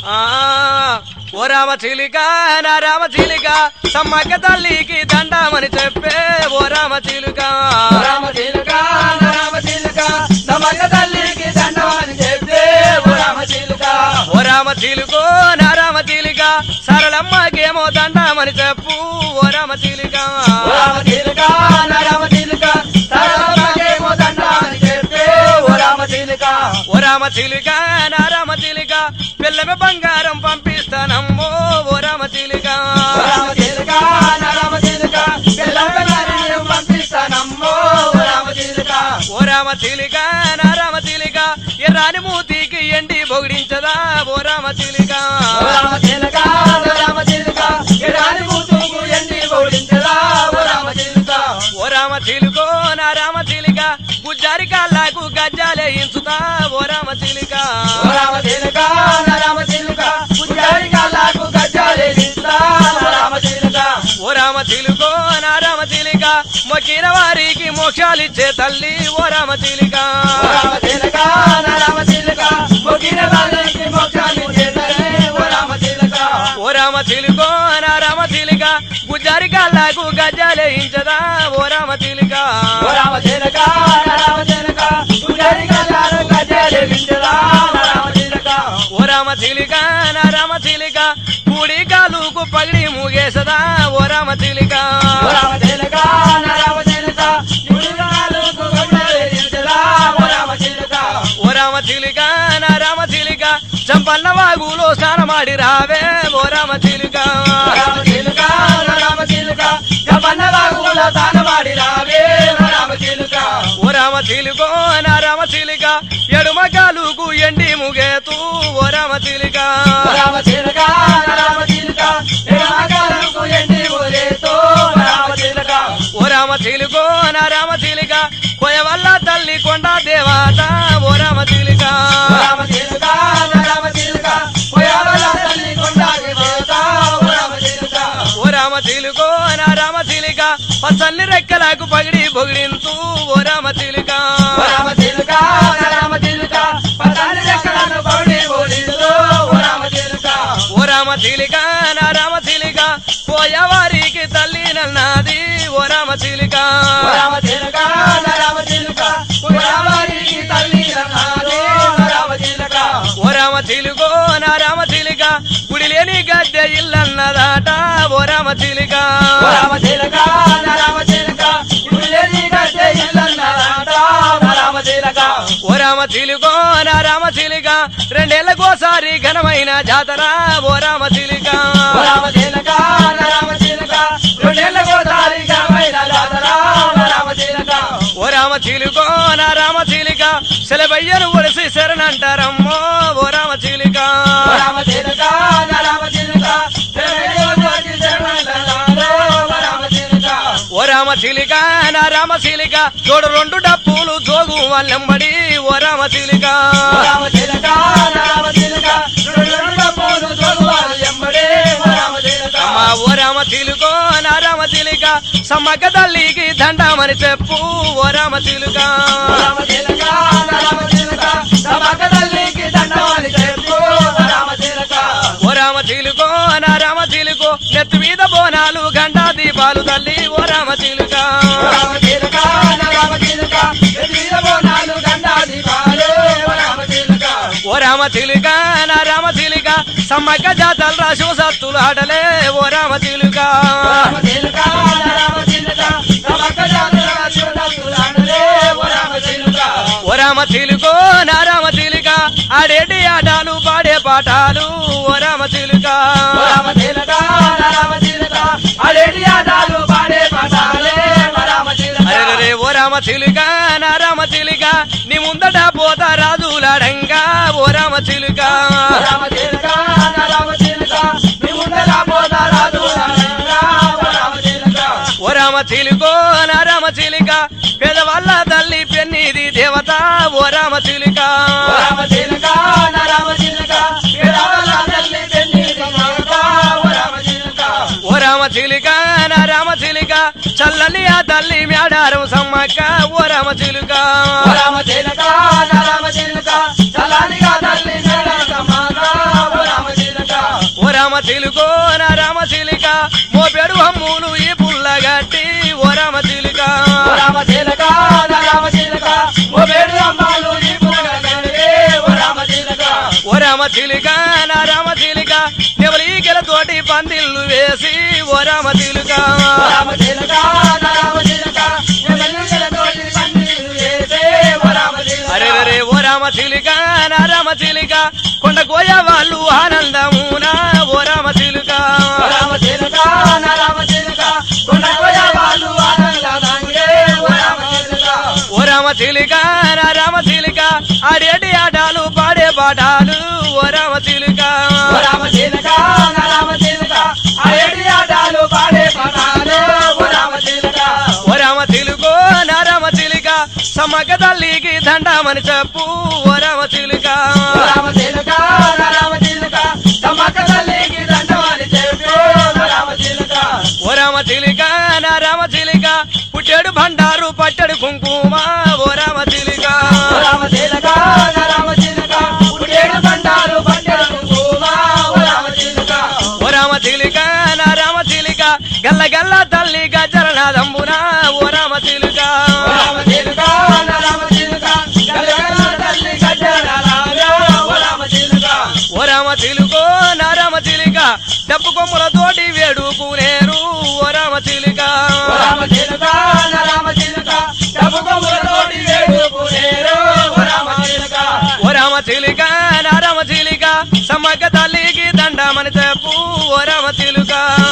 ఆ ఓ రామ చిలిక నా రామ చిలిక సమ్మక్క తల్లికి దండమని చెప్పే ఓ రామ చిలుక ఓ రామ చిలుక నా రామ చిలుక నమ్మక తల్లికి దండమని చెప్తే ఓ రామ చిలుక ఓ రామ చిలుకో నా రామ చిలిక సరళమ్మకేమో దండమని చెప్పు ఓ రామ చిలిక ఓ రామ చిలుక నా రామ చిలుక సరళమ్మకేమో దండమని చెప్తే ఓ రామ చిలుక ఓ రామ చిలుక నా రామ చిలుక పిల్లమే బంగారం పంపిస్తానమ్మో ఓ రామ చిలుక ఓ రామ చిలుక నా రామ చిలుక పిల్లలని పంపిస్తానమ్మో ఓ రామ చిలుక ఓ రామ చిలిక నా రామ చిలిక ఎర్రాని మూతికి ఎండి పొగిడించదా ఓ రామ చిలిక ఓ రామ చిలుక నా రామ చిలుక ఎడారి కూతుకు ఎండి ఓడించరా ఓ రామ చిలుక ఓ రామ చిలుకో నా రామ చిలిక గుజ్జారి కాళ్ళకు గజ్జాలే ఇంచుతా ఓ రామ చిలిక ఓ రామ చిలుక నా రామ చిలుక పుజారి కాళ్ళకు గజ్జాలే నిందా ఓ రామ చిలుక ఓ రామ చిలుకో నా రామ చిలిక మొక్కిన వారికి మోక్షాలిచ్చే తల్లి ఓ రామ చిలిక ఓ రామ చిలుక నా రామ చిలుక మొగిన వాళ్ళకి మోక్షాన్ని చేతనే ఓ రామ చిలుక ఓ రామ చిలుకో నా రామ చిలిక గుజ్జారి కాళ్ళకు గజ్జాలే ఇంచదా ఓ రామ చిలిక ఓ రామ చిలుక నా రామ చిలుక పుజారి కాళ్ళకు గజ్జాలే నిందా ఓ రామ చిలుక ఓ రామ చిలిక నా రామ చిలిక కూడి కాలుకు పగిడి ముగేసదా ఓ రామ చిలిక ఓ రామ చిలుక నా రామ చిలుక పుజాలకు గజ్జాలే నిందా ఓ రామ చిలుక ఓ రామ చిలిక నా రామ చిలిక చంపన్న వాగులో స్నానమాడి రావే ఓ రామ చిలిక రామ చిలుక రామ చిలుక జపన్న బాగుల తానవాడి రావే రామ చిలుక ఓ రామ చిలుకో నా రామ చిలిక ఎడుమ కాలుకు ఎండి ముగేతూ ఓ రామ చిలిక రామ చిలుక రామ చిలుక ఎడమగాలకు ఎండి ఊరేతో రామ చిలుక ఓ రామ చిలుకో నా రామ చిలిక కొయవల్ల తల్లి కొండ దేవాత ఓ రామ చిలిక రామ చిలుక రామ చిలుక పోయావల తల్లి కొండాకి పోతా రామ చిలుక ఓ రామ చిలుకో నా రామ చిలిక పచ్చని రెక్కలకు పగిడి పొగిడింతూ ఓ రామ చిలిక రామ చిలుక రామ చిలుక పదాన్ని ఎక్కడను పౌడి ఊరితో రామ చిలుక ఓ రామ చిలిక నా రామ చిలిక పోయవారికి తల్లి నన్నది ఓ రామ చిలిక రామ చిలుక రామ చిలుక పోయావారికి తల్లి అన్నాడు రామ చిలుక ఓ రామ చిలుకో నా రామ చిలిక గుడి లేని గద్దె ఇల్లన్నదాట ఓ రామ చిలిక రామ చిలక రామ చిలక ఇల్లేని గడ్డే ఇల్లన్నారాట రామ చిలక ఓ రామ చిలుకో నా రామ చిలిక రెండేళ్లకోసారి ఘనమైన జాతర ఓ రామ చిలిక రామ చిలక రామ చిలక రెండేళ్ల కోసారి గమైన జాతర రామ చిలక ఓ రామ చిలుకో నా రామ చిలిక సెలబయ్యను ఒడిసి శరణంటారమ్మో ఓ రామ చిలిక రామ చిలక రామ చిలక రామ చిలక ఓ రామ చిలిక నా రామ చిలిక తోడు రెండు డప్పులు జోగు వాళ్ళెంబడి ఓ రామ చిలిక రామ చిలక రామ చిలక రెండు పోను జోగువారు ఎంబడే రామ చిలక అమ్మా ఓ రామ చిలుకో నా రామ చిలిక సమ్మక్క తల్లికి దండమని చెప్పు ఓ రామ చిలుక రామ చిలక రామ చిలక సమక తల్లికి దండమని చెప్పు రామ చిలక ఓ రామ చిలుకో నా రామ చిలుకో నెత్తి మీద బోనాలు గండా దీపాలు తల్లి ఓ రామ చిలుక రామ చిలక రామ చిలక ఎదిరిన బోనాలు గండా దీపాలు రామ చిలక ఓ రామ చిలుక నా రామ చిలుక సమ్మక్క జాతర రాశు సత్తులు ఆటలే ఓ రామ చిలుక రామ చిలక రామ చిలక సమక జాతర శివదాసులాడలే రామ చిలక ఓ రామ చిలుకో నా రామ చిలుక ఆడేటి ఆటలు పాడే పాఠాలు ఓ రామ చిలుక రామ చిలక రామ చిలక అడేటి ఆటాలు పాడే పాటాలే రామ చిలక అరే ఓ రామ చిలుక నా రామ చిలుక నీ ముందట పోతా రాజులాడంగా ఓ రామ చిలుక రామ చిలక రామ చిలక మీ ముందర పోతా రాదు రామ చిలక ఓ రామ చిలుకో నా రామ చిలుక పేదవాళ్ళ తల్లి పెన్నిది దేవత ఓ రామ చిలుక రామ చిలక రామ చిలక రామ తల్లి పెళ్లి రామ చిలక ఓ రామ చిలుక నా రామ చిలుక చల్లని ఆ తల్లి మేడారం సమ్మక్క ఓ రామ చిలుక రామ చిలక రామ చిలక చలానిగా తల్లి నడక మాత రామ చిలుకో నా రామ చిలిక మోపెడు హమ్ములు ఈ పుల్లగట్టి ఓ రామ చిలుక ఓ రామ చిలక నా రామ చిలక ఓ వేడు అమ్మాలు ఈ పులగలే ఓ రామ చిలక ఓ రామ చిలిక నా రామ చిలిక నెవలీగల తోటి పందిళ్ళు వేసి ఓ రామ చిలుక ఓ రామ చిలక నా రామ చిలక ఎమ్మెల్యేల తోటి పందిళ్ళు వేసే ఓ రామ చిలక అరే రే ఓ రామ చిలిక నా రామ చిలిక కొండ కోయ వాళ్ళు ఆనందమునా ఓ రామ చిలుక ఓ రామ చిలక నా రామ చిలక కొండ కోయ వాళ్ళు ఆనందాంగే ఓ రామ చిలక ఓ రామ చిలిక నా రామ చిలిక ఆడేటి ఆటలు పాడే పాఠాలు ఓ రామ చిలుక ఓ రామ చిలక నా రామ చిలక అరేటి ఆటలు పాడే పాటాలు ఓ రామ చిలక ఓ రామ చిలుకో నా రామ చిలిక సమ్మక్క తల్లికి దండమని చెప్పు ఓ రామ చిలుక ఓ రామ చిలక నా రామ చిలక తమ్మక్క తల్లికి దండమని చెప్పి ఓ రామ చిలక ఓ రామ చిలిక నా రామ చిలిక పుట్టెడు బండారు పట్టెడు కుంకుమ ఓ రామ చిలిక ఓ రామ చిలక నా రామ చిలక పుట్టేడు బండారు పంటలు కుంకుమ ఓ రామ చిలక ఓ రామ చిలిక నా రామ చిలిక గల్ల గల్ల తల్లి గజరనాదంబున ఓ రామ చిలుక ఓ రామ చిలక నా రామ చిలక గలగల తల్లి గజ్జలాగా ఓ రామ చిలక ఓ రామ చిలుకో నా రామ చిలిక డప్పు కొమ్ములతోటి వేడుకునేరు ఓ రామ చిలిక ఓ రామ చిలక నా రామ చిలక డబ్బు కొమ్ములతోటి వేడుకునేరు ఓ రామ చిలక ఓ రామ చిలిక నా రామ చిలిక సమ్మక్క తల్లికి దండమని చెప్పు ఓ రామ చిలుక